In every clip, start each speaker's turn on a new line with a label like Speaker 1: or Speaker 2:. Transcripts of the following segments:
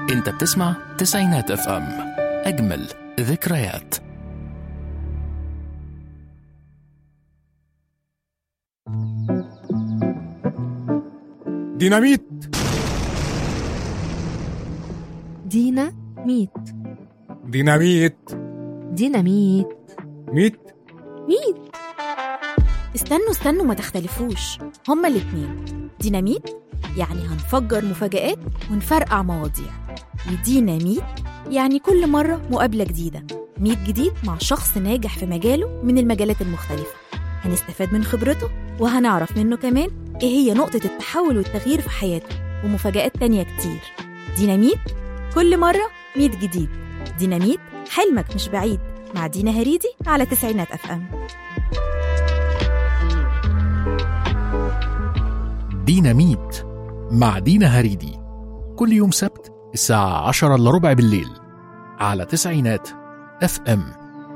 Speaker 1: انت بتسمع تسعينات اف ام اجمل ذكريات
Speaker 2: ديناميت
Speaker 3: دينا ميت
Speaker 2: ديناميت
Speaker 3: ديناميت
Speaker 2: ميت
Speaker 3: ميت
Speaker 4: استنوا استنوا ما تختلفوش هما الاتنين ديناميت يعني هنفجر مفاجآت ونفرقع مواضيع وديناميت يعني كل مرة مقابلة جديدة ميت جديد مع شخص ناجح في مجاله من المجالات المختلفة هنستفاد من خبرته وهنعرف منه كمان ايه هي نقطة التحول والتغيير في حياته ومفاجآت تانية كتير ديناميت كل مرة ميت جديد ديناميت حلمك مش بعيد مع دينا هريدي على تسعينات اف ام
Speaker 1: ديناميت مع دينا هريدي كل يوم سبت الساعة عشرة إلا ربع بالليل على تسعينات اف ام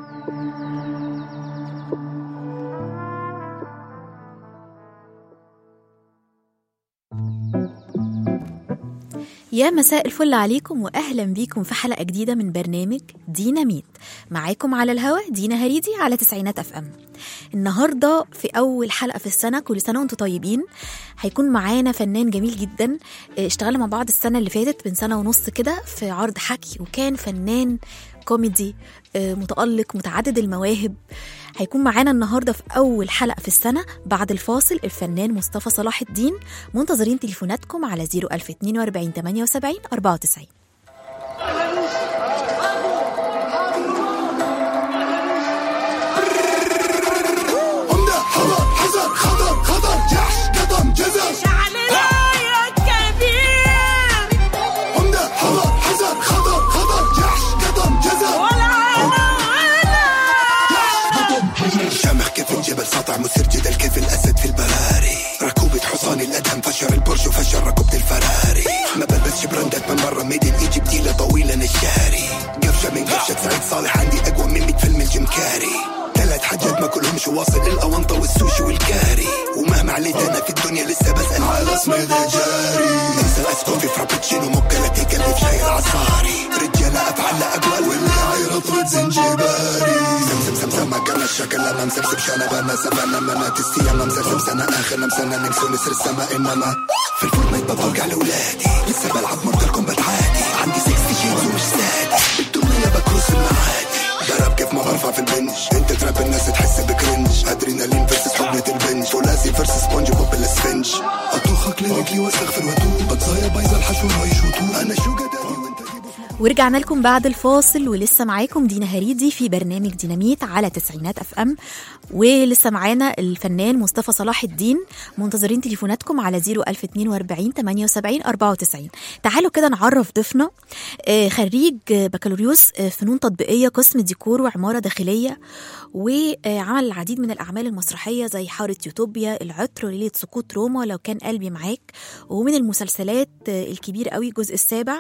Speaker 4: يا مساء الفل عليكم واهلا بيكم في حلقه جديده من برنامج ديناميت معاكم على الهوا دينا هريدي على تسعينات اف ام النهارده في اول حلقه في السنه كل سنه وانتم طيبين هيكون معانا فنان جميل جدا اه، اشتغلنا مع بعض السنه اللي فاتت من سنه ونص كده في عرض حكي وكان فنان كوميدي اه، متألق متعدد المواهب هيكون معانا النهارده في اول حلقه في السنه بعد الفاصل الفنان مصطفى صلاح الدين منتظرين تليفوناتكم على 01042 78 94
Speaker 5: عمدة حذر حذر خطر خطر جحش قطم جزر عمدة حذر حذر خطر خطر جحش قطم جزر شامخ كيف الجبل ساطع مثير جدل كيف الاسد في البراري ركوبة حصان الادهم فشر البرج وفشر ركوبة الفراري ما بلبسش براندات من برا ميدن ايجيبتي طويلة نشاري قفشة من قفشة سعيد صالح عندي اقوى من 100 فيلم الجيم كاري ثلاث حاجات ما كلهمش واصل الاونطه والسوشي والكاري ومهما عليت انا في الدنيا لسه بسال على اسمي ذا جاري انسى الاسكوفي فرابتشينو موكا لا تكلف شاي العصاري رجاله افعال اقوال واللي عيرط رد زنجباري سمسم سمسم ما كان الشكل لما مسبسب شنب انا سفانا ما تستي انا مسرسب سنه اخر نمسنا نمسو نسر السماء انما في الفورمات بطلق على اولادي لسه بلعب مورتال كومبات عادي عندي 60 شيرز ومش سادي الدنيا بكروس في المعادي ضرب كيف ما برفع في البنش انت تراب الناس تحس بكرنج ادرينالين فيرسس حقنة البنج فولاذي فيرسس سبونج بوب الاسفنج اطوخك ليريكلي واستغفر واتوب بتصايا بايظه الحشو رايش وطوب انا شو قدري وانت دي بفوق
Speaker 4: ورجعنا لكم بعد الفاصل ولسه معاكم دينا هريدي في برنامج ديناميت على تسعينات اف ام ولسه معانا الفنان مصطفى صلاح الدين منتظرين تليفوناتكم على 01042 78 94 تعالوا كده نعرف ضيفنا آه، خريج آه، بكالوريوس آه، فنون تطبيقيه قسم ديكور وعماره داخليه وعمل العديد من الاعمال المسرحيه زي حاره يوتوبيا العطر وليله سقوط روما لو كان قلبي معاك ومن المسلسلات آه، الكبير قوي الجزء السابع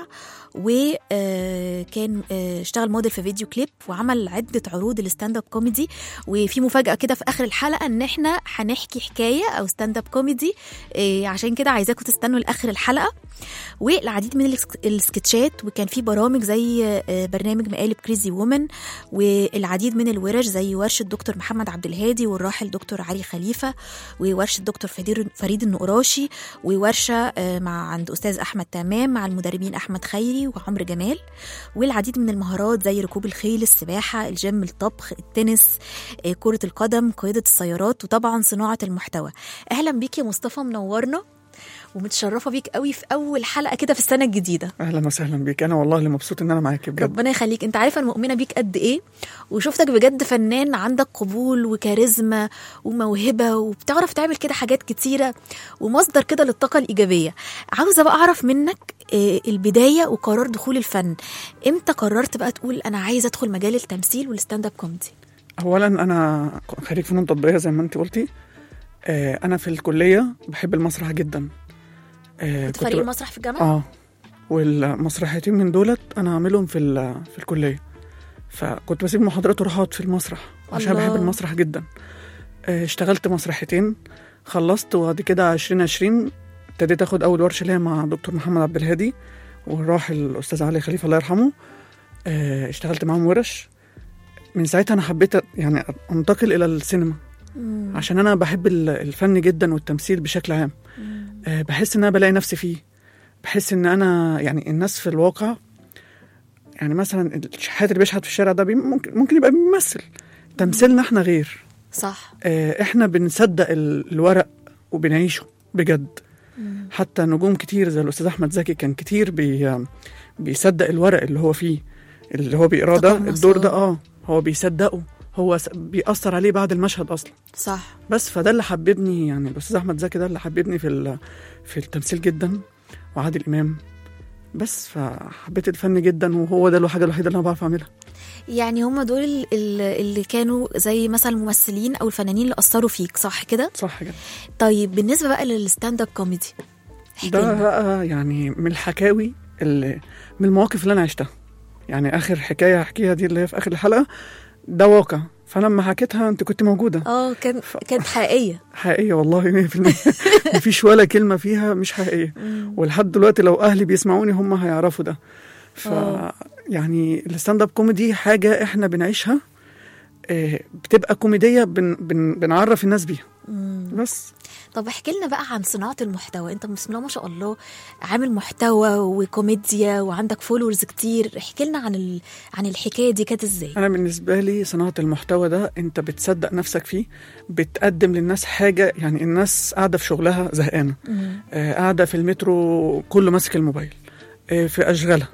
Speaker 4: وكان اشتغل موديل في فيديو كليب وعمل عدة عروض الستاند اب كوميدي وفي مفاجأة كده في آخر الحلقة إن إحنا هنحكي حكاية أو ستاند اب كوميدي آه، عشان كده عايزاكم تستنوا لآخر الحلقة والعديد من السك- السكتشات وكان في برامج زي آه، برنامج مقالب كريزي وومن والعديد من الورش زي ورشة دكتور محمد عبد الهادي والراحل دكتور علي خليفة وورشة دكتور فدير- فريد النقراشي وورشة آه، مع عند أستاذ أحمد تمام مع المدربين أحمد خيري وعمرو جمال والعديد من المهارات زي ركوب الخيل السباحة الجيم الطبخ التنس آه، كرة القدم قيادة السيارات وطبعا صناعة المحتوى أهلا بيك يا مصطفى منورنا ومتشرفة بيك قوي في أول حلقة كده في السنة الجديدة
Speaker 6: اهلا وسهلا بيك انا والله اللي مبسوط ان انا معاك بجد
Speaker 4: ربنا يخليك انت عارفه انا مؤمنه بيك قد ايه وشفتك بجد فنان عندك قبول وكاريزما وموهبه وبتعرف تعمل كده حاجات كتيره ومصدر كده للطاقه الايجابيه عاوزه بقى اعرف منك آه، البدايه وقرار دخول الفن امتى قررت بقى تقول انا عايزه ادخل مجال التمثيل والستاند اب كوميدي
Speaker 6: اولا انا خريج فنون تطبيقيه زي ما انت قلتي آه انا في الكليه بحب المسرح جدا آه
Speaker 4: كنت فريق المسرح في الجامعه
Speaker 6: اه والمسرحيتين من دولت انا عاملهم في ال- في الكليه فكنت بسيب محاضرات وراحات في المسرح عشان
Speaker 4: الله.
Speaker 6: بحب المسرح جدا آه اشتغلت مسرحيتين خلصت وبعد كده 2020 ابتديت اخد اول ورشه ليا مع دكتور محمد عبد الهادي وراح الاستاذ علي خليفه الله يرحمه آه، اشتغلت معاهم ورش من ساعتها انا حبيت يعني انتقل الى السينما
Speaker 4: مم.
Speaker 6: عشان انا بحب ال- الفن جدا والتمثيل بشكل عام آه، بحس ان انا بلاقي نفسي فيه بحس ان انا يعني الناس في الواقع يعني مثلا الشحات اللي بيشحت في الشارع ده بي- ممكن ممكن يبقى بيمثل تمثيلنا احنا غير
Speaker 4: صح
Speaker 6: آه، احنا بنصدق ال- الورق وبنعيشه بجد حتى نجوم كتير زي الاستاذ احمد زكي كان كتير بي بيصدق الورق اللي هو فيه اللي هو بيقراه ده
Speaker 4: تقمص،
Speaker 6: الدور ده
Speaker 4: آه.
Speaker 6: اه هو بيصدقه هو س- بيأثر عليه بعد المشهد اصلا
Speaker 4: صح
Speaker 6: بس فده اللي حببني يعني الاستاذ احمد زكي ده اللي حببني في ال- في التمثيل جدا وعادل امام بس فحبيت الفن جدا وهو ده الحاجه الوحيده اللي انا بعرف اعملها
Speaker 4: يعني هم دول ال- ال- اللي كانوا زي مثلا الممثلين او الفنانين اللي اثروا فيك صح كده
Speaker 6: صح كده
Speaker 4: طيب بالنسبه بقى للستاند اب كوميدي احكي
Speaker 6: ده
Speaker 4: لنا.
Speaker 6: بقى يعني من الحكاوي اللي من المواقف اللي انا عشتها يعني اخر حكايه احكيها دي اللي هي في اخر الحلقه ده واقع فلما حكيتها انت كنت موجوده
Speaker 4: اه كان كانت حقيقيه
Speaker 6: حقيقيه والله 100% مفيش ولا كلمه فيها مش حقيقيه ولحد دلوقتي لو اهلي بيسمعوني هم هيعرفوا ده ف
Speaker 4: آه.
Speaker 6: يعني الستاند اب كوميدي حاجه احنا بنعيشها آه، بتبقى كوميديه بن بن بنعرف الناس بيها بس
Speaker 4: طب احكي لنا بقى عن صناعه المحتوى انت بسم الله ما شاء الله عامل محتوى وكوميديا وعندك فولورز كتير احكي لنا عن ال... عن الحكايه دي كانت ازاي
Speaker 6: انا بالنسبه لي صناعه المحتوى ده انت بتصدق نفسك فيه بتقدم للناس حاجه يعني الناس قاعده في شغلها زهقانه آه قاعده في المترو كله ماسك الموبايل آه في اشغالها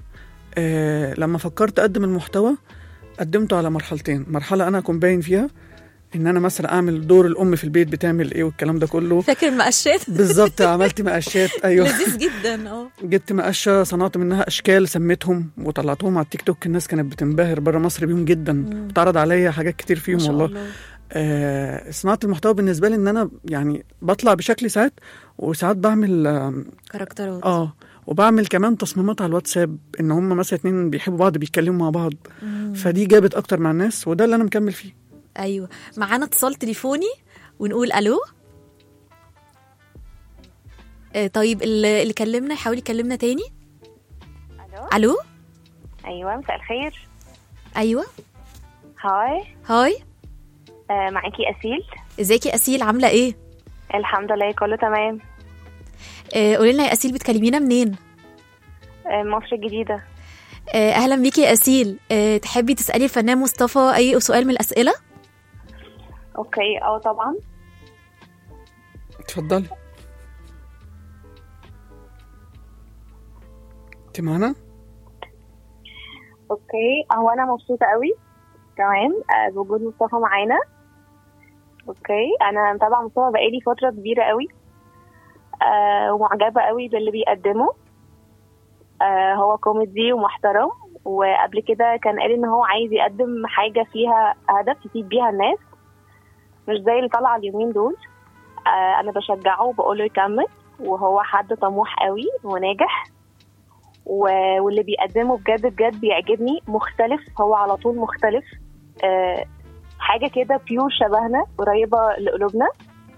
Speaker 6: آه لما فكرت اقدم المحتوى قدمته على مرحلتين مرحله انا اكون باين فيها ان انا مثلا اعمل دور الام في البيت بتعمل ايه والكلام ده كله
Speaker 4: فاكر المقشات
Speaker 6: بالظبط عملت مقاشات ايوه
Speaker 4: لذيذ جدا اه
Speaker 6: جبت مقشه صنعت منها اشكال سميتهم وطلعتهم على التيك توك الناس كانت بتنبهر بره مصر بيهم جدا اتعرض عليا حاجات كتير
Speaker 4: ما
Speaker 6: فيهم
Speaker 4: شاء
Speaker 6: والله
Speaker 4: الله.
Speaker 6: آه صناعه المحتوى بالنسبه لي ان انا يعني بطلع بشكل ساعات وساعات بعمل اه,
Speaker 4: كاركترات
Speaker 6: آه وبعمل كمان تصميمات على الواتساب ان هم مثلا اتنين بيحبوا بعض بيتكلموا مع بعض فدي جابت اكتر مع الناس وده اللي انا مكمل فيه
Speaker 4: ايوه معانا اتصال تليفوني ونقول الو آه، طيب اللي اللي كلمنا يحاول يكلمنا تاني
Speaker 7: الو
Speaker 4: الو
Speaker 7: ايوه مساء الخير
Speaker 4: ايوه
Speaker 7: هاي
Speaker 4: هاي
Speaker 7: آه معاكي اسيل
Speaker 4: ازيك يا اسيل عامله ايه
Speaker 7: الحمد لله كله تمام
Speaker 4: آه، قولي لنا يا اسيل بتكلمينا منين
Speaker 7: آه مصر الجديده
Speaker 4: آه، اهلا بيكي يا اسيل آه، تحبي تسالي الفنان مصطفى اي سؤال من الاسئله
Speaker 7: اوكي اه طبعا
Speaker 6: اتفضلي انت معانا
Speaker 7: اوكي هو انا مبسوطه قوي تمام آه بوجود مصطفى معانا اوكي انا متابعه مصطفى بقالي فتره كبيره قوي آه ومعجبه قوي باللي بيقدمه آه هو كوميدي ومحترم وقبل كده كان قال ان هو عايز يقدم حاجه فيها هدف يفيد بيها الناس مش زي اللي طالعه اليومين دول آه انا بشجعه وبقول له يكمل وهو حد طموح قوي وناجح و- واللي بيقدمه بجد بجد بيعجبني مختلف هو على طول مختلف آه حاجه كده بيور شبهنا قريبه لقلوبنا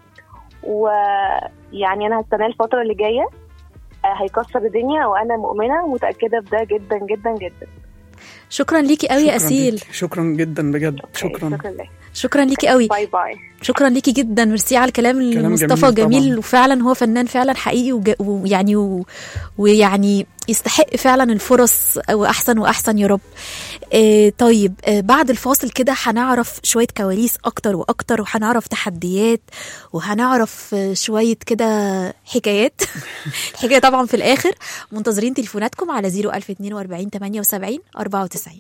Speaker 7: ويعني انا هستناه الفتره اللي جايه آه هيكسر الدنيا وانا مؤمنه ومتاكده بده جدا جدا جدا
Speaker 4: شكرا ليكي قوي يا
Speaker 6: شكراً
Speaker 4: اسيل
Speaker 6: ليكي. شكرا جدا بجد شكرا
Speaker 7: شكرا لك
Speaker 4: شكرا ليكي قوي
Speaker 7: باي باي
Speaker 4: شكرا ليكي جدا ميرسي على الكلام اللي
Speaker 6: كلام
Speaker 4: مصطفى
Speaker 6: جميل
Speaker 4: جميل
Speaker 6: طبعاً.
Speaker 4: وفعلا هو فنان فعلا حقيقي وج- ويعني و- ويعني يستحق فعلا الفرص واحسن واحسن يا رب آه طيب آه بعد الفاصل كده هنعرف شويه كواليس اكتر واكتر وهنعرف تحديات وهنعرف آه، شويه كده حكايات الحكايه طبعا في الاخر منتظرين تليفوناتكم على 01042 78 94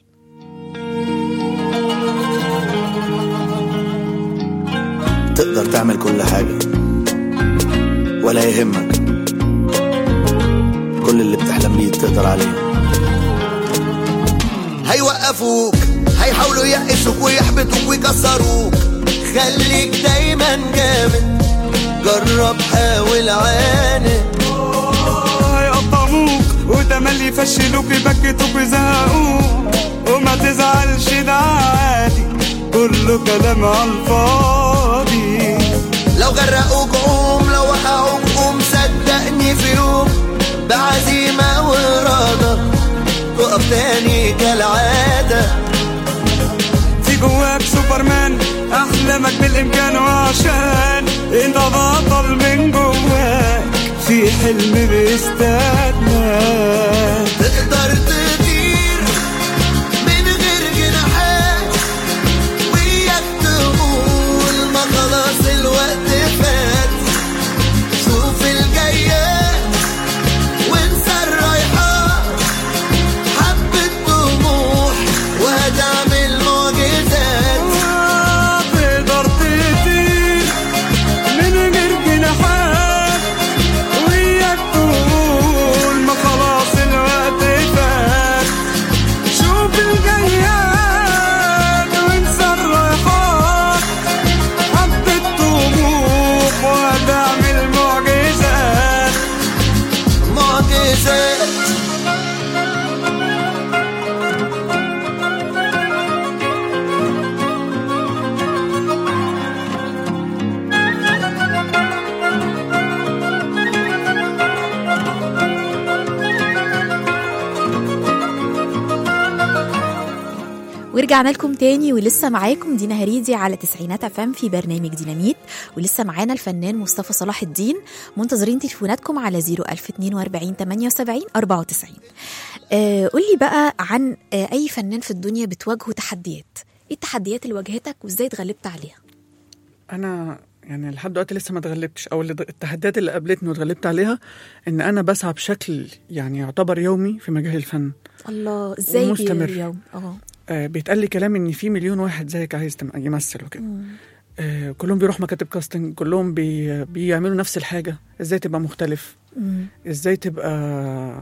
Speaker 8: تقدر تعمل كل حاجة ولا يهمك كل اللي بتحلم بيه تقدر عليه
Speaker 5: هيوقفوك هيحاولوا يقسوك ويحبطوك ويكسروك خليك دايما جامد جرب حاول عاند
Speaker 9: هيقطعوك وتملي يفشلوك يبكتوك ويزهقوك وما تزعلش ده عادي كله كلام على الفاضي
Speaker 5: لو غرقوك قوم لو وقعوك قوم صدقني في يوم بعزيمة وإرادة
Speaker 8: تقف تاني كالعادة
Speaker 9: في جواك سوبرمان احلامك بالامكان وعشان انت بطل من جواك في حلم بيستناك
Speaker 8: تقدر تطير من غير جناحات وياك تقول ما خلاص الوقت فات شوف الجايات وانسى الرايحات حبة طموح وهتعمل معجزات
Speaker 9: تقدر تطير من غير جناحات وياك تقول ما خلاص الوقت فات شوف الجياد وانسى الرايحات حبة طموح وهتعمل معجزات
Speaker 8: معجزات
Speaker 4: ورجعنا لكم تاني ولسه معاكم دينا هريدي على تسعينات افام في برنامج ديناميت ولسه معانا الفنان مصطفى صلاح الدين منتظرين تليفوناتكم على 01042 78 94 آه قولي بقى عن آه اي فنان في الدنيا بتواجهه تحديات ايه التحديات اللي واجهتك وازاي اتغلبت عليها
Speaker 6: انا يعني لحد دلوقتي لسه ما اتغلبتش او اللي- التحديات اللي قابلتني واتغلبت عليها ان انا بسعى بشكل يعني يعتبر يومي في مجال الفن
Speaker 4: الله ازاي بي-
Speaker 6: ومستمر.
Speaker 4: يوم اه
Speaker 6: آه بيتقال لي كلام ان في مليون واحد زيك عايز تم- يمثل وكده آه كلهم بيروح مكاتب كاستنج كلهم بي بيعملوا نفس الحاجه ازاي تبقى مختلف
Speaker 4: مم.
Speaker 6: ازاي تبقى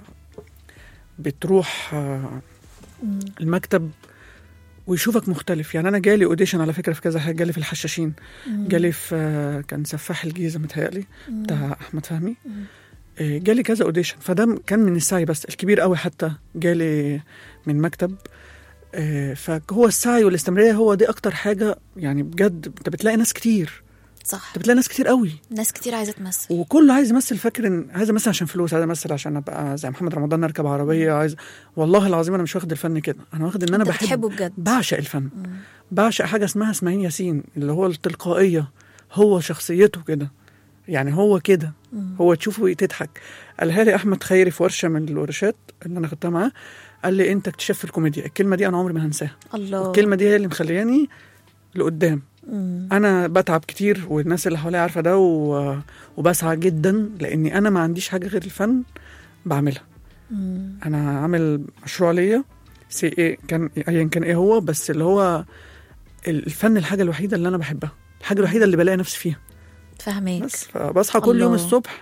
Speaker 6: بتروح آه،
Speaker 4: مم.
Speaker 6: المكتب ويشوفك مختلف يعني انا جالي اوديشن على فكره في كذا حاجه جالي في الحشاشين جالي في آه، كان سفاح الجيزه متهيألي بتاع احمد فهمي آه، جالي كذا اوديشن فده م- كان من السعي بس الكبير قوي حتى جالي من مكتب آه، فهو السعي والاستمراريه هو دي اكتر حاجه يعني بجد انت بتلاقي ناس كتير
Speaker 4: صح
Speaker 6: انت بتلاقي ناس كتير قوي
Speaker 4: ناس كتير عايزه تمثل
Speaker 6: وكله عايز يمثل فاكر ان عايز امثل عشان فلوس عايز امثل عشان ابقى زي محمد رمضان اركب عربيه عايز والله العظيم انا مش واخد الفن كده انا واخد ان انا
Speaker 4: انت
Speaker 6: بحب
Speaker 4: بتحبه بجد
Speaker 6: بعشق الفن بعشق حاجه اسمها اسماعيل ياسين اللي هو التلقائيه هو شخصيته كده يعني هو كده هو تشوفه تضحك قالها لي احمد خيري في ورشه من الورشات اللي انا خدتها معاه قال لي انت اكتشاف في الكوميديا الكلمه دي انا عمري ما هنساها
Speaker 4: الله
Speaker 6: الكلمه دي هي اللي مخلياني لقدام
Speaker 4: مم.
Speaker 6: انا بتعب كتير والناس اللي حواليا عارفه ده و... وبسعى جدا لاني انا ما عنديش حاجه غير الفن بعملها
Speaker 4: مم.
Speaker 6: انا عامل مشروع ليا سي ايه كان ايا كان ايه هو بس اللي هو الفن الحاجه الوحيده اللي انا بحبها الحاجه الوحيده اللي بلاقي نفسي فيها
Speaker 4: فاهماك
Speaker 6: بس فبصحى كل يوم
Speaker 4: الله.
Speaker 6: الصبح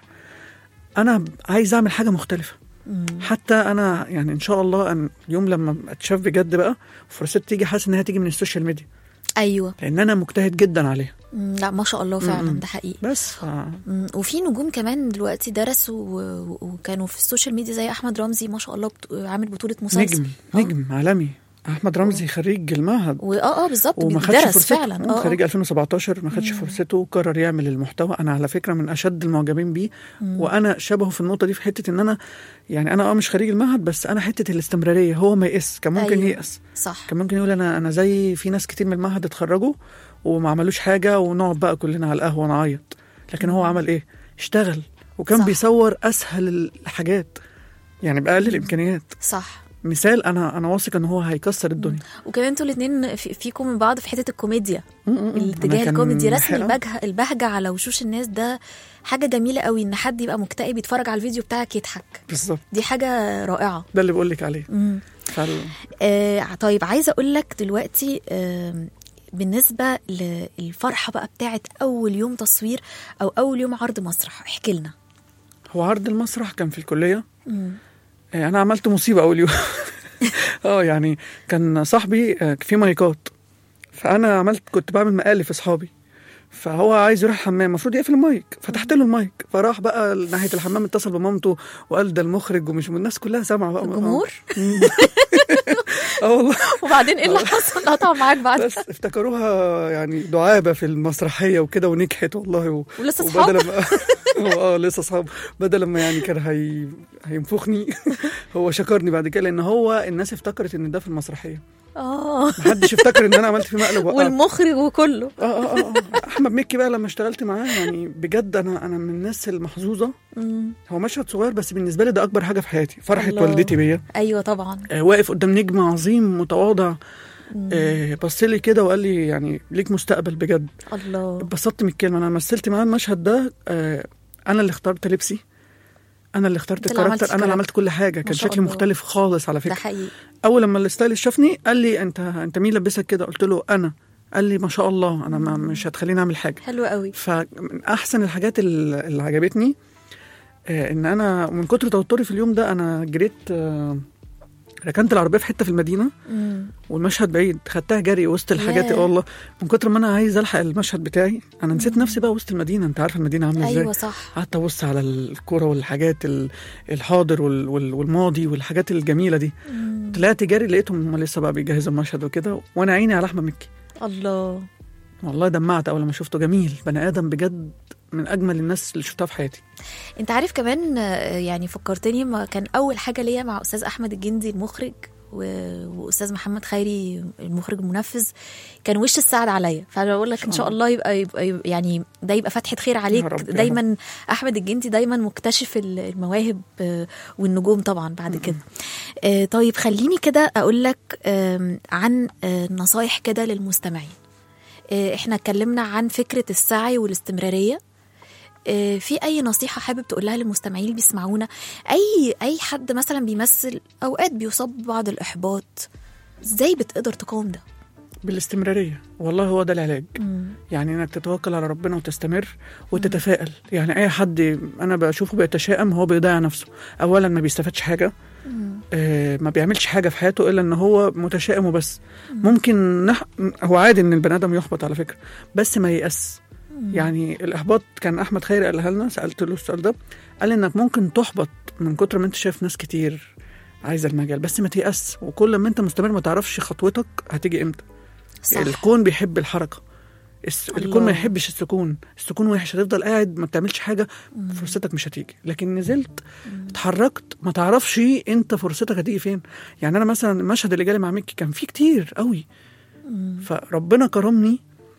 Speaker 6: انا عايز اعمل حاجه مختلفه
Speaker 4: مم.
Speaker 6: حتى انا يعني ان شاء الله أن اليوم لما اتشاف بجد بقى فرصتي تيجي حاسس انها تيجي من السوشيال ميديا
Speaker 4: ايوه
Speaker 6: لان انا مجتهد جدا عليها
Speaker 4: مم. لا ما شاء الله فعلا
Speaker 6: مم.
Speaker 4: ده حقيقي
Speaker 6: بس ف...
Speaker 4: مم. وفي نجوم كمان دلوقتي درسوا و- وكانوا في السوشيال ميديا زي احمد رمزي ما شاء الله بت... عامل بطوله مسلسل
Speaker 6: نجم
Speaker 4: آه.
Speaker 6: نجم عالمي احمد رمزي خريج المعهد
Speaker 4: واه اه بالظبط
Speaker 6: وما خدش
Speaker 4: بيدرس
Speaker 6: فرصته
Speaker 4: فعلا
Speaker 6: مم،
Speaker 4: اه
Speaker 6: خريج
Speaker 4: آه.
Speaker 6: 2017 ما خدش فرصته وقرر يعمل المحتوى انا على فكره من اشد المعجبين بيه وانا شبهه في النقطه دي في حته ان انا يعني انا اه مش خريج المعهد بس انا حته الاستمراريه هو ما يقس كان ممكن
Speaker 4: أيوة.
Speaker 6: ييأس
Speaker 4: صح
Speaker 6: كان ممكن يقول انا انا زي في ناس كتير من المعهد اتخرجوا وما عملوش حاجه ونقعد بقى كلنا على القهوه نعيط لكن هو عمل ايه اشتغل وكان
Speaker 4: صح.
Speaker 6: بيصور اسهل الحاجات يعني باقل الامكانيات
Speaker 4: صح
Speaker 6: مثال انا انا واثق ان هو هيكسر الدنيا
Speaker 4: وكمان انتوا الاثنين في فيكم من بعض في حته الكوميديا
Speaker 6: م- م- م. أنا
Speaker 4: الاتجاه
Speaker 6: كان
Speaker 4: الكوميدي رسم
Speaker 6: حقيقة-
Speaker 4: البهجه البهجه على وشوش الناس ده حاجه جميله قوي ان حد يبقى مكتئب يتفرج على الفيديو بتاعك يضحك
Speaker 6: بالظبط
Speaker 4: دي حاجه رائعه
Speaker 6: ده اللي بقول لك عليه
Speaker 4: مم.
Speaker 6: فال...
Speaker 4: آه طيب عايزه اقول لك دلوقتي آه بالنسبه للفرحه بقى بتاعت اول يوم تصوير او اول يوم عرض مسرح احكي لنا
Speaker 6: هو عرض المسرح كان في الكليه
Speaker 4: مم.
Speaker 6: آه، انا عملت مصيبه اول يوم اه يعني كان صاحبي آه، في مايكات فانا عملت كنت بعمل مقالي في اصحابي فهو عايز يروح الحمام المفروض يقفل المايك فتحت له المايك فراح بقى ناحيه الحمام اتصل بمامته وقال ده المخرج ومش الناس كلها سامعه بقى
Speaker 4: الجمهور
Speaker 6: اه والله
Speaker 4: وبعدين ايه اللي حصل قطع معاك بعد
Speaker 6: بس افتكروها يعني دعابه في المسرحيه وكده ونجحت والله و...
Speaker 4: ولسه أصحاب؟
Speaker 6: وبدل ما هو اه لسه اصحاب بدل ما يعني كان هي... هينفخني هو شكرني بعد كده لان هو الناس افتكرت ان ده في المسرحيه
Speaker 4: اه
Speaker 6: محدش افتكر ان انا عملت فيه مقلب وقعت.
Speaker 4: والمخرج وكله
Speaker 6: اه اه اه احمد مكي بقى لما اشتغلت معاه يعني بجد انا انا من الناس المحظوظه
Speaker 4: مم.
Speaker 6: هو مشهد صغير بس بالنسبه لي ده اكبر حاجه في حياتي فرحه
Speaker 4: الله.
Speaker 6: والدتي بيا
Speaker 4: ايوه طبعا
Speaker 6: آه واقف قدام نجم عظيم متواضع آه بص لي كده وقال لي يعني ليك مستقبل بجد
Speaker 4: الله
Speaker 6: اتبسطت من الكلمه انا مثلت معاه المشهد ده آه انا اللي اخترت لبسي انا اللي اخترت
Speaker 4: أنت اللي عملت
Speaker 6: الكاركتر انا اللي
Speaker 4: الكاركتر.
Speaker 6: عملت كل حاجه
Speaker 4: ما
Speaker 6: كان
Speaker 4: شاء
Speaker 6: شكلي
Speaker 4: الله.
Speaker 6: مختلف خالص على
Speaker 4: ده
Speaker 6: فكره
Speaker 4: حقيقي
Speaker 6: اول لما الستايلست شافني قال لي انت انت مين لبسك كده قلت له انا قال لي ما شاء الله انا ما مش هتخليني اعمل حاجه
Speaker 4: حلو قوي
Speaker 6: فمن احسن الحاجات ال- اللي عجبتني آه، ان انا من كتر توتري في اليوم ده انا جريت آه، ركنت العربيه في حته في المدينه
Speaker 4: مم.
Speaker 6: والمشهد بعيد خدتها جري وسط الحاجات
Speaker 4: ياه.
Speaker 6: والله من كتر ما انا عايز الحق المشهد بتاعي انا نسيت نفسي بقى وسط المدينه انت عارفه المدينه عامله ازاي
Speaker 4: ايوه صح
Speaker 6: قعدت ابص على الكوره والحاجات ال- الحاضر وال- وال- والماضي والحاجات الجميله دي
Speaker 4: مم.
Speaker 6: طلعت جري لقيتهم هم لسه بقى بيجهزوا المشهد وكده وانا عيني على احمد مكي
Speaker 4: الله
Speaker 6: والله دمعت اول ما شفته جميل بني ادم بجد من اجمل الناس اللي شفتها في حياتي
Speaker 4: انت عارف كمان آه، يعني فكرتني ما كان اول حاجه ليا مع استاذ احمد الجندي المخرج و- واستاذ محمد خيري المخرج المنفذ كان وش السعد عليا فانا بقول لك ان شاء الله يبقى, يبقى, يبقى يعني ده يبقى فتحه خير عليك
Speaker 6: رب، يا
Speaker 4: دايما احمد الجندي دايما مكتشف ال- المواهب آه، والنجوم طبعا بعد كده آه، طيب خليني كده اقول لك آم، عن آه، نصايح كده للمستمعين آه، احنا اتكلمنا عن فكره السعي والاستمراريه آه، في اي نصيحه حابب تقولها للمستمعين اللي بيسمعونا اي اي حد مثلا بيمثل اوقات بيصاب ببعض الاحباط ازاي بتقدر تقاوم ده
Speaker 6: بالاستمراريه والله هو ده العلاج يعني انك تتوكل على ربنا وتستمر وتتفائل يعني اي حد انا بشوفه بيتشائم هو بيضيع نفسه اولا ما بيستفادش حاجه آه ما بيعملش حاجه في حياته الا ان هو متشائم وبس ممكن نح... هو عادي ان البني ادم يحبط على فكره بس ما ييأس يعني الاحباط كان احمد خيري قالها لنا سالت له السؤال ده قال انك ممكن تحبط من كتر ما انت شايف ناس كتير عايزه المجال بس ما تيأس وكل ما انت مستمر ما تعرفش خطوتك هتيجي امتى
Speaker 4: صح
Speaker 6: الكون بيحب الحركه الس...
Speaker 4: الله.
Speaker 6: الكون ما يحبش السكون السكون وحش هتفضل قاعد ما بتعملش حاجه فرصتك مش هتيجي لكن نزلت اتحركت ما تعرفش انت فرصتك هتيجي فين يعني انا مثلا المشهد اللي جالي مع ميكي كان فيه كتير قوي فربنا كرمني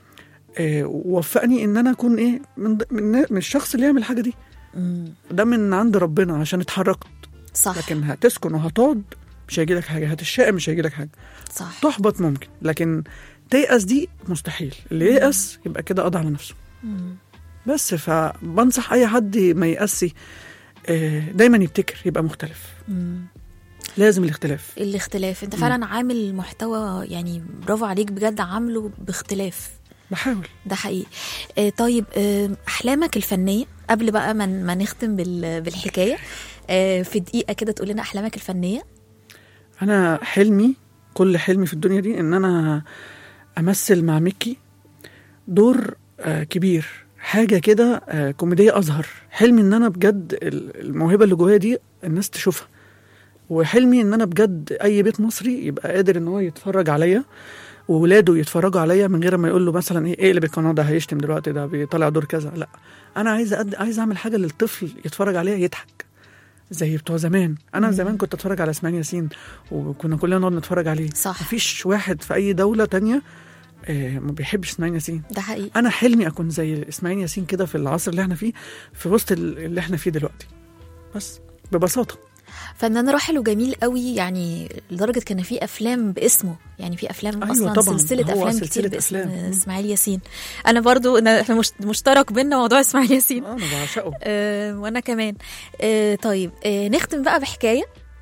Speaker 6: آه ووفقني ان انا اكون ايه من, ض- من, من الشخص اللي يعمل الحاجه دي
Speaker 4: مم.
Speaker 6: ده من عند ربنا عشان اتحركت
Speaker 4: صح
Speaker 6: لكن هتسكن وهتقعد مش هيجي لك حاجه هتشائم مش هيجي لك حاجه
Speaker 4: صح
Speaker 6: تحبط ممكن لكن تيأس دي مستحيل اللي ييأس يبقى كده قضى على نفسه
Speaker 4: مم.
Speaker 6: بس فبنصح اي حد ما يأسي آه، دايما يبتكر يبقى مختلف
Speaker 4: مم.
Speaker 6: لازم الاختلاف
Speaker 4: الاختلاف انت فعلا عامل محتوى يعني برافو عليك بجد عامله باختلاف
Speaker 6: بحاول
Speaker 4: ده حقيقي آه طيب آه احلامك الفنيه قبل بقى ما ما نختم بال- بالحكايه آه في دقيقه كده تقول لنا احلامك الفنيه
Speaker 6: انا حلمي كل حلمي في الدنيا دي ان انا امثل مع ميكي دور آه، كبير حاجه كده آه، كوميديه اظهر حلمي ان انا بجد ال- الموهبه اللي جوايا دي الناس تشوفها وحلمي ان انا بجد اي بيت مصري يبقى قادر ان هو يتفرج عليا وولاده يتفرجوا عليا من غير ما يقول له مثلا ايه اقلب القناه ده هيشتم دلوقتي ده بيطلع دور كذا لا انا عايز أد... عايز اعمل حاجه للطفل يتفرج عليها يضحك زي بتوع زمان انا زمان كنت اتفرج على اسماعيل ياسين وكنا كلنا نقعد نتفرج عليه
Speaker 4: صح.
Speaker 6: مفيش واحد في اي دوله تانية آه، ما بيحبش اسماعيل ياسين
Speaker 4: ده حقيقي
Speaker 6: انا حلمي اكون زي اسماعيل ياسين كده في العصر اللي احنا فيه في وسط ال- اللي احنا فيه دلوقتي بس ببساطه
Speaker 4: فنان راحل وجميل قوي يعني لدرجه كان في افلام باسمه يعني في افلام
Speaker 6: أيوة
Speaker 4: اصلا
Speaker 6: طبعاً،
Speaker 4: سلسله
Speaker 6: هو
Speaker 4: افلام
Speaker 6: سلسلة
Speaker 4: كتير باسم
Speaker 6: أفلام. مم.
Speaker 4: اسماعيل ياسين انا برضو أنا- احنا مش- مشترك بينا موضوع اسماعيل ياسين
Speaker 6: آه، انا بعشقه
Speaker 4: آه وانا كمان آه طيب آه نختم بقى بحكايه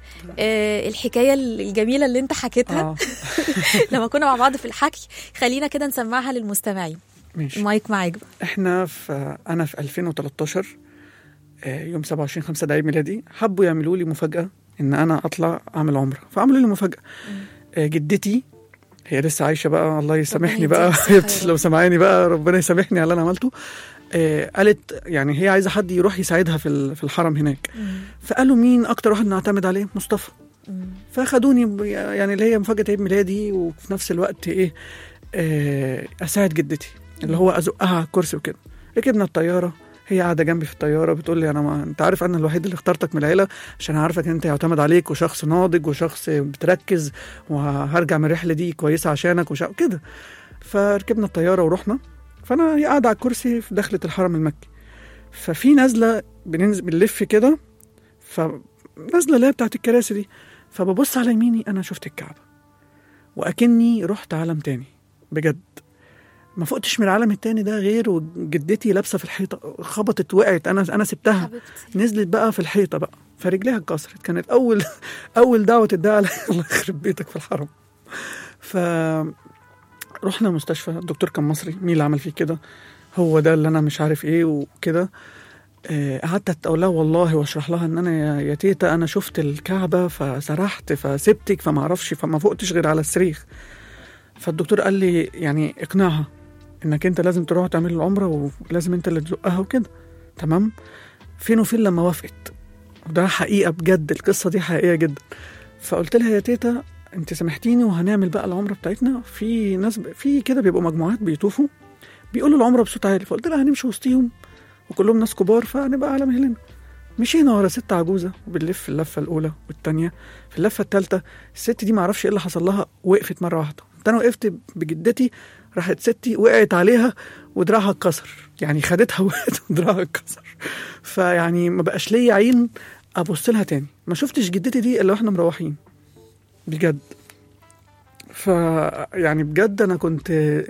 Speaker 4: آه الحكايه الجميله اللي انت حكيتها
Speaker 6: اه
Speaker 4: لما كنا مع بعض في الحكي خلينا كده نسمعها للمستمعين
Speaker 6: ماشي
Speaker 4: المايك معاك بقى
Speaker 6: احنا في انا في 2013 آه، يوم 27 5 ده عيد ميلادي حبوا يعملوا لي مفاجاه ان انا اطلع اعمل عمره فعملوا لي مفاجاه آه، جدتي هي لسه عايشه بقى الله يسامحني بقى
Speaker 4: يديها الصحة يا رب.
Speaker 6: لو سامعاني بقى ربنا يسامحني على اللي انا عملته آه، قالت يعني هي عايزه حد يروح يساعدها في ال- في الحرم هناك فقالوا مين اكتر واحد نعتمد عليه مصطفى فاخدوني ب- يعني اللي هي مفاجاه عيد ميلادي وفي نفس الوقت ايه آه، اساعد جدتي اللي هو ازقها على الكرسي وكده ركبنا الطياره هي قاعده جنبي في الطياره بتقول لي انا ما انت عارف انا الوحيد اللي اخترتك من العيله عشان عارفك ان انت يعتمد عليك وشخص ناضج وشخص بتركز وهرجع من الرحله دي كويسه عشانك وش كده فركبنا الطياره ورحنا فانا هي قاعده على الكرسي في دخله الحرم المكي ففي نازله بننزل بنلف كده فنازله اللي هي بتاعت الكراسي دي فببص على يميني انا شفت الكعبه واكني رحت عالم تاني بجد ما فقتش من العالم التاني ده غير وجدتي لابسه في الحيطه خبطت وقعت انا انا سبتها
Speaker 4: حبيبتي
Speaker 6: نزلت بقى في الحيطه بقى فرجليها اتكسرت كانت اول اول دعوه تدعي عليا الله يخرب بيتك في الحرم ف رحنا المستشفى الدكتور كان مصري مين اللي عمل فيه كده هو ده اللي انا مش عارف ايه وكده آه، قعدت اقول لها والله واشرح لها ان انا يا- يا تيتا انا شفت الكعبه فسرحت فسبتك فما اعرفش فما فقتش غير على الصريخ فالدكتور قال لي يعني اقنعها انك انت لازم تروح تعمل العمره ولازم انت اللي تزقها وكده تمام فين وفين لما وافقت وده حقيقه بجد القصه دي حقيقيه جدا فقلت لها يا تيتا انت سامحتيني وهنعمل بقى العمره بتاعتنا في ناس ب... في كده بيبقوا مجموعات بيطوفوا بيقولوا العمره بصوت عالي فقلت لها هنمشي وسطيهم وكلهم ناس كبار فهنبقى على مهلنا مشينا ورا ست عجوزه وبنلف اللفه الاولى والثانيه في اللفه الثالثه الست دي معرفش ايه اللي حصل لها وقفت مره واحده قمت انا وقفت بجدتي راحت ستي وقعت عليها ودراعها اتكسر يعني خدتها وقعت ودراعها اتكسر فيعني ما بقاش ليا عين ابص لها تاني ما شفتش جدتي دي الا واحنا مروحين بجد ف يعني بجد انا كنت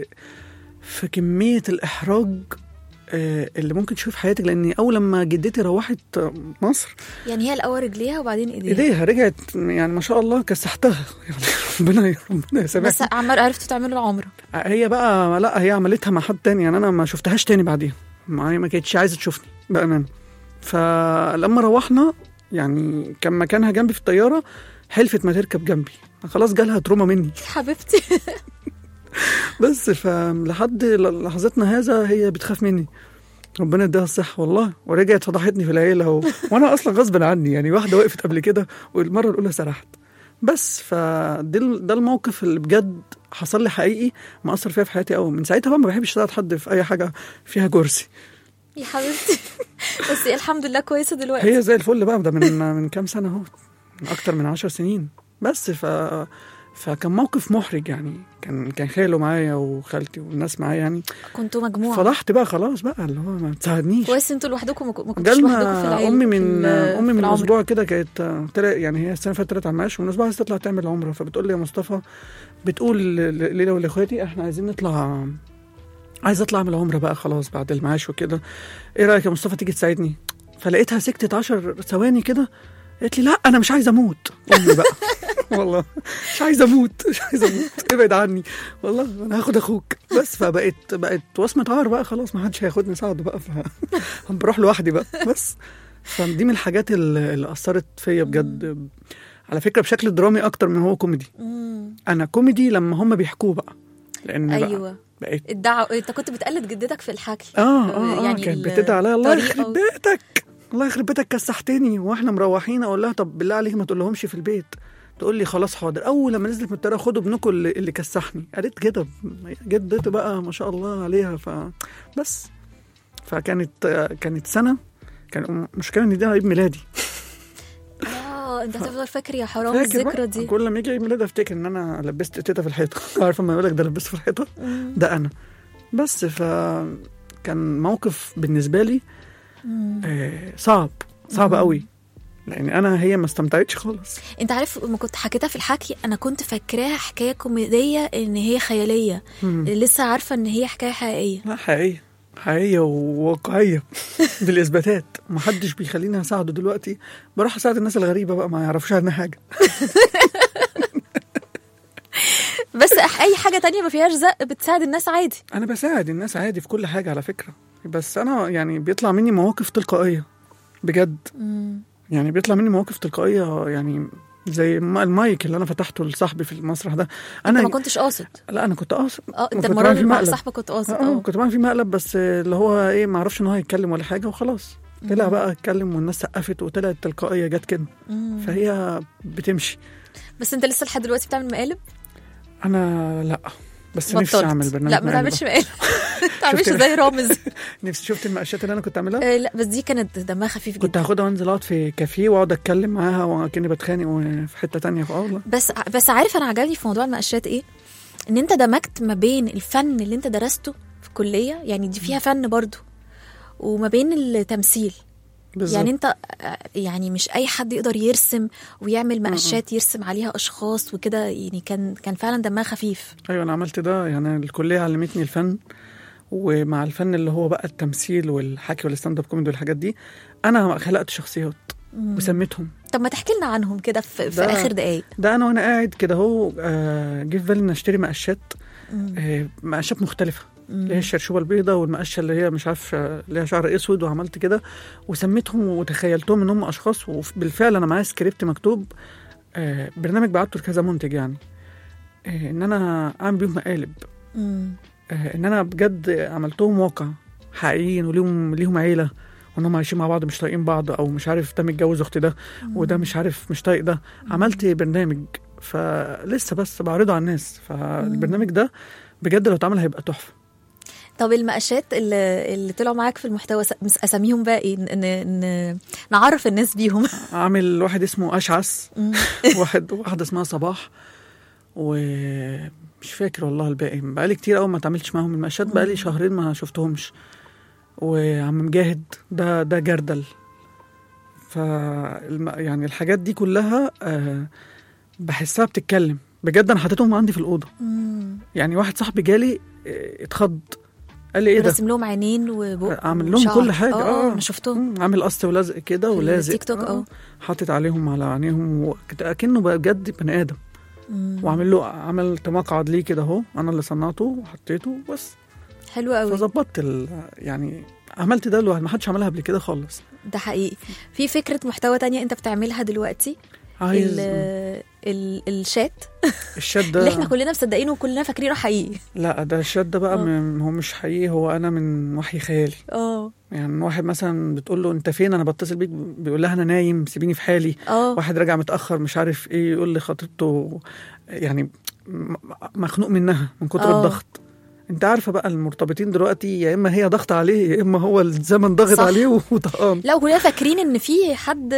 Speaker 6: في كميه الاحراج آه، اللي ممكن تشوف في حياتك لاني اول لما جدتي روحت مصر
Speaker 4: يعني هي الاول رجليها وبعدين ايديها
Speaker 6: ايديها رجعت يعني ما شاء الله كسحتها يعني ربنا ربنا يسامحها
Speaker 4: بس عمال عرفتوا تعملوا العمره
Speaker 6: هي بقى لا هي عملتها مع حد تاني يعني انا ما شفتهاش تاني بعديها ما هي ما كانتش عايزه تشوفني بامانه فلما روحنا يعني كان مكانها جنبي في الطياره حلفت ما تركب جنبي خلاص جالها تروما مني
Speaker 4: حبيبتي
Speaker 6: بس فلحد لحظتنا هذا هي بتخاف مني ربنا يديها الصحة والله ورجعت فضحتني في العيلة و... وأنا أصلا غصب عني يعني واحدة وقفت قبل كده والمرة الأولى سرحت بس فده ال- ده الموقف اللي بجد حصل لي حقيقي مأثر فيها في حياتي قوي من ساعتها بقى ما بحبش اساعد حد في أي حاجة فيها كرسي
Speaker 4: يا حبيبتي بس الحمد لله كويسه دلوقتي
Speaker 6: هي زي الفل بقى ده من من كام سنة اهو من أكتر من عشر سنين بس ف فكان موقف محرج يعني كان كان خاله معايا وخالتي والناس معايا يعني
Speaker 4: كنتوا مجموعه
Speaker 6: فضحت بقى خلاص بقى اللي هو ما تساعدنيش
Speaker 4: كويس انتوا لوحدكم ما كنتوش لوحدكم في
Speaker 6: جالنا
Speaker 4: العيله
Speaker 6: امي
Speaker 4: في
Speaker 6: من
Speaker 4: ال-
Speaker 6: امي
Speaker 4: في
Speaker 6: من
Speaker 4: العمرة.
Speaker 6: اسبوع كده كانت آه، طلع يعني هي السنه اللي فاتت طلعت على المعاش ومن اسبوع عايزه تطلع تعمل عمره فبتقول لي يا مصطفى بتقول ل- ليلى ولاخواتي احنا عايزين نطلع عايزه اطلع اعمل عمره بقى خلاص بعد المعاش وكده ايه رايك يا مصطفى تيجي تساعدني فلقيتها سكتت عشر ثواني كده قالت لي لا انا مش عايزه اموت امي بقى والله مش عايزه اموت مش عايزه اموت ابعد عني والله انا هاخد اخوك بس فبقت بقت وصمه عار بقى خلاص ما حدش هياخدني ساعده بقى ف... بروح لوحدي بقى بس فدي من الحاجات اللي اللي اثرت فيا بجد على فكره بشكل درامي اكتر من هو كوميدي
Speaker 4: مم.
Speaker 6: انا كوميدي لما هم بيحكوه بقى لان بقى
Speaker 4: ايوه
Speaker 6: بقيت
Speaker 4: الدعوة انت كنت بتقلد جدتك في الحكي
Speaker 6: اه اه, آه
Speaker 4: يعني
Speaker 6: كانت
Speaker 4: ال-
Speaker 6: بتدعي عليا الله
Speaker 4: الطريقة
Speaker 6: يخرب
Speaker 4: و-
Speaker 6: بيتك الله يخرب بيتك كسحتني واحنا مروحين اقول لها طب بالله عليك ما تقول لهمش في البيت تقول لي خلاص حاضر اول لما نزلت من الطياره خدوا ابنكم اللي, اللي كسحني قالت كده جدتي بقى ما شاء الله عليها ف بس فكانت آه، كانت سنه كان المشكله ان ده عيد ميلادي
Speaker 4: اه انت هتفضل فاكر يا حرام
Speaker 6: فاكر
Speaker 4: الذكرى
Speaker 6: بقى،
Speaker 4: دي
Speaker 6: كل ما يجي عيد ميلادي افتكر ان انا لبست تيتا في الحيطه عارف لما يقول لك ده لبست في الحيطه
Speaker 4: مم.
Speaker 6: ده انا بس ف كان موقف بالنسبه لي
Speaker 4: مم.
Speaker 6: آه، صعب صعب قوي لان انا هي ما استمتعتش خالص
Speaker 4: انت عارف لما كنت حكيتها في الحكي انا كنت فاكراها حكايه كوميديه ان هي خياليه
Speaker 6: مم.
Speaker 4: لسه عارفه ان هي حكايه حقيقيه
Speaker 6: لا حقيقيه حقيقيه وواقعيه بالاثباتات ما حدش بيخليني اساعده دلوقتي بروح اساعد الناس الغريبه بقى ما يعرفوش عنها حاجه
Speaker 4: بس أح- اي حاجه تانية ما فيهاش زق بتساعد الناس عادي
Speaker 6: انا بساعد الناس عادي في كل حاجه على فكره بس انا يعني بيطلع مني مواقف تلقائيه بجد
Speaker 4: مم.
Speaker 6: يعني بيطلع مني مواقف تلقائيه يعني زي الم- المايك اللي انا فتحته لصاحبي في المسرح ده
Speaker 4: انت
Speaker 6: انا
Speaker 4: ما كنتش قاصد
Speaker 6: لا انا كنت قاصد
Speaker 4: اه انت
Speaker 6: كنت
Speaker 4: المره
Speaker 6: بعمل
Speaker 4: اللي
Speaker 6: فيه
Speaker 4: مع
Speaker 6: مقلب.
Speaker 4: صاحبك كنت قاصد
Speaker 6: اه
Speaker 4: اه
Speaker 6: كنت بعمل فيه مقلب بس اللي هو ايه ما اعرفش ان هو هيتكلم ولا حاجه وخلاص طلع بقى اتكلم والناس سقفت وطلعت تلقائيه جت كده
Speaker 4: مم.
Speaker 6: فهي بتمشي
Speaker 4: بس انت لسه لحد دلوقتي بتعمل مقالب
Speaker 6: انا لا بس نفسي
Speaker 4: بطلت.
Speaker 6: اعمل برنامج
Speaker 4: لا ما
Speaker 6: مقالب.
Speaker 4: تعملش مقالب تعملش
Speaker 6: شفت-
Speaker 4: زي رامز
Speaker 6: نفسي شفت المقاشات اللي انا كنت عاملها
Speaker 4: آه، لا بس دي كانت دمها خفيف
Speaker 6: كنت
Speaker 4: جدا
Speaker 6: هاخدها وانزل اقعد في كافيه واقعد اتكلم معاها وكاني بتخانق في حته تانية اه والله
Speaker 4: بس بس عارف انا عجبني في موضوع المقاشات ايه ان انت دمجت ما بين الفن اللي انت درسته في الكليه يعني دي فيها فن برضو وما بين التمثيل
Speaker 6: بالظبط.
Speaker 4: يعني انت آه، يعني مش اي حد يقدر يرسم ويعمل مقاشات يرسم عليها اشخاص وكده يعني كان كان فعلا دمها خفيف
Speaker 6: ايوه انا عملت ده يعني الكليه علمتني الفن ومع الفن اللي هو بقى التمثيل والحكي والستاند اب كوميدي والحاجات دي انا خلقت شخصيات وسميتهم
Speaker 4: طب ما تحكي لنا عنهم كده في, في
Speaker 6: ده-
Speaker 4: اخر دقايق
Speaker 6: ده انا وانا قاعد كده اهو آه، جه في بالي ان اشتري مقاشات آه، مقاشات مختلفه اللي هي الشرشوبه البيضاء والمقشه اللي هي مش عارف آه، اللي هي شعر اسود وعملت كده وسميتهم وتخيلتهم ان هم اشخاص وبالفعل انا معايا سكريبت مكتوب آه، برنامج بعته لكذا منتج يعني آه، ان انا اعمل بيهم مقالب
Speaker 4: مم.
Speaker 6: آه، ان انا بجد عملتهم واقع حقيقيين وليهم ليهم عيله وان هم عايشين مع بعض مش طايقين بعض او مش عارف ده متجوز اخت ده وده مش عارف مش طايق ده عملت برنامج فلسه بس بعرضه على الناس فالبرنامج ده بجد لو اتعمل هيبقى تحفه
Speaker 4: طب المقاشات اللي, اللي طلعوا معاك في المحتوى س- مس- اساميهم بقى ايه ن- ن- ن- نعرف الناس بيهم
Speaker 6: عامل واحد اسمه اشعث واحد واحده اسمها صباح ومش فاكر والله الباقي بقالي كتير قوي ما اتعاملتش معاهم المقاشات بقالي شهرين ما شفتهمش وعم مجاهد ده ده جردل ف يعني الحاجات دي كلها آه، بحسها بتتكلم بجد انا حطيتهم عندي في الاوضه يعني واحد صاحبي جالي آه، اتخض قال لي ايه ده
Speaker 4: رسم لهم عينين وبق
Speaker 6: عامل لهم
Speaker 4: وشعر.
Speaker 6: كل حاجه
Speaker 4: اه انا شفتهم
Speaker 6: مم، عامل قص ولزق كده
Speaker 4: في
Speaker 6: ولازق
Speaker 4: التيك توك، اه.
Speaker 6: حاطط عليهم على عينيهم وكت- اكنه بجد بني ادم وعامل له عملت مقعد ليه كده اهو انا اللي صنعته وحطيته بس
Speaker 4: حلو قوي
Speaker 6: فظبطت ال... يعني عملت ده لوحدي ما حدش عملها قبل كده خالص
Speaker 4: ده حقيقي في فكره محتوى تانية انت بتعملها دلوقتي
Speaker 6: عايز
Speaker 4: ال ال الشات
Speaker 6: الشات ده
Speaker 4: اللي احنا كلنا مصدقينه وكلنا فاكرينه حقيقي
Speaker 6: لا ده الشات ده بقى
Speaker 4: اه.
Speaker 6: من... هو مش حقيقي هو انا من وحي خيالي
Speaker 4: اه
Speaker 6: يعني واحد مثلا بتقول له انت فين انا بتصل بيك بيقول لها انا نايم سيبيني في حالي
Speaker 4: اه
Speaker 6: واحد راجع متاخر مش عارف ايه يقول لي خطيبته يعني م- مخنوق منها من كتر
Speaker 4: اه.
Speaker 6: الضغط انت عارفه بقى المرتبطين دلوقتي يا اما هي ضغط عليه يا اما هو الزمن ضاغط
Speaker 4: صح.
Speaker 6: عليه وطقان
Speaker 4: لا وكلنا فاكرين ان في حد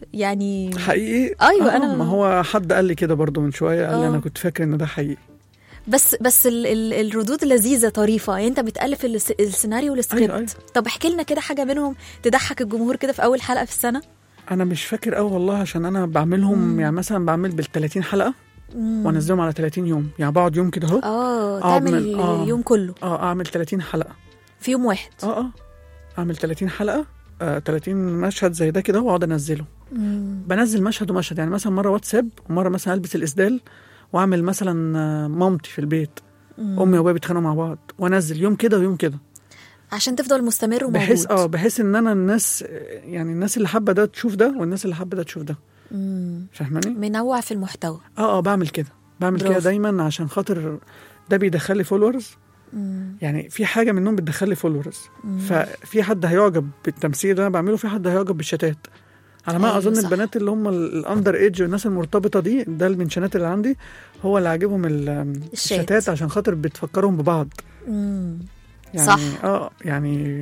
Speaker 4: يعني
Speaker 6: حقيقي
Speaker 4: أيوة،
Speaker 6: آه،
Speaker 4: أنا-
Speaker 6: ما هو حد قال لي كده برضو من شويه قال لي
Speaker 4: اه.
Speaker 6: انا كنت فاكر ان ده حقيقي
Speaker 4: بس بس ال ال الردود لذيذه طريفه يعني انت بتالف الس- السيناريو والسكريبت
Speaker 6: أيوة، أيوة.
Speaker 4: طب احكي لنا كده حاجه منهم تضحك الجمهور كده في اول حلقه في السنه
Speaker 6: انا مش فاكر قوي والله عشان انا بعملهم يعني مثلا بعمل بال 30 حلقه وانزلهم على 30 يوم يعني بقعد يوم كده اهو
Speaker 4: اه
Speaker 6: أقعد
Speaker 4: تعمل
Speaker 6: من- آه.
Speaker 4: اليوم كله
Speaker 6: اه اعمل 30 حلقه
Speaker 4: في يوم واحد
Speaker 6: اه اه اعمل 30 حلقه آه 30 مشهد زي ده كده واقعد انزله
Speaker 4: مم.
Speaker 6: بنزل مشهد ومشهد يعني مثلا مره واتساب ومره مثلا البس الاسدال واعمل مثلا آه، مامتي في البيت امي وابويا بيتخانقوا مع بعض وانزل يوم كده ويوم كده
Speaker 4: عشان تفضل مستمر وموجود
Speaker 6: بحيث اه بحيث ان انا الناس يعني الناس اللي حابه ده تشوف ده والناس اللي حابه ده تشوف ده
Speaker 4: مم.
Speaker 6: فاهماني
Speaker 4: منوع في المحتوى
Speaker 6: اه اه بعمل كده بعمل كده
Speaker 4: برافو.
Speaker 6: دايما عشان خاطر ده بيدخل لي فولورز يعني في حاجه منهم بتدخل لي فولورز ففي حد هيعجب بالتمثيل اللي انا بعمله في حد هيعجب بالشتات على ما
Speaker 4: أيوة،
Speaker 6: اظن
Speaker 4: صح.
Speaker 6: البنات اللي هم ال- الاندر ايدج والناس المرتبطه دي ده المنشنات اللي عندي هو اللي عاجبهم ال-
Speaker 4: الشات.
Speaker 6: الشتات عشان خاطر بتفكرهم ببعض
Speaker 4: مم.
Speaker 6: يعني
Speaker 4: صح.
Speaker 6: اه يعني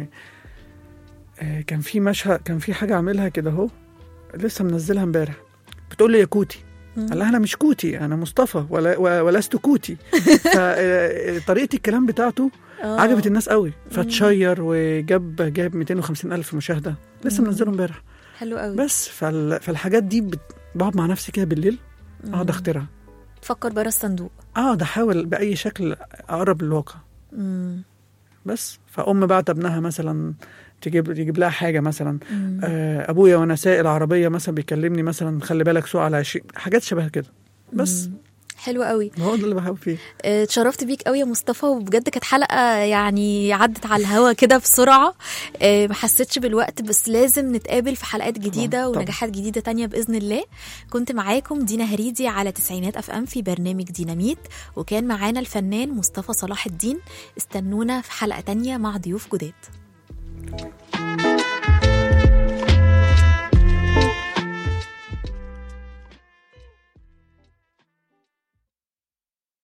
Speaker 6: آه كان في مشهد كان في حاجه اعملها كده اهو لسه منزلها امبارح بتقول لي يا كوتي قال لها انا مش كوتي انا مصطفى ولا و- ولست كوتي فطريقه الكلام بتاعته
Speaker 4: آه.
Speaker 6: عجبت الناس قوي فتشير وجاب جاب 250 الف مشاهده لسه منزله امبارح
Speaker 4: حلو قوي
Speaker 6: بس فال فالحاجات دي بت- بقعد مع نفسي كده بالليل اقعد اخترع
Speaker 4: تفكر بره الصندوق
Speaker 6: اقعد احاول باي شكل اقرب للواقع
Speaker 4: مم.
Speaker 6: بس فام بعت ابنها مثلا تجيب يجيب لها حاجه مثلا آه ابويا وانا سايق العربيه مثلا بيكلمني مثلا خلي بالك سوق على 20 حاجات شبه كده بس
Speaker 4: حلو قوي
Speaker 6: هو ده اللي بحاول فيه
Speaker 4: آه، اتشرفت بيك قوي يا مصطفى وبجد كانت حلقه يعني عدت على الهوا كده بسرعه آه، ما حسيتش بالوقت بس لازم نتقابل في حلقات جديده
Speaker 6: طبعاً.
Speaker 4: ونجاحات جديده تانية باذن الله كنت معاكم دينا هريدي على تسعينات اف ام في برنامج ديناميت وكان معانا الفنان مصطفى صلاح الدين استنونا في حلقه تانية مع ضيوف جداد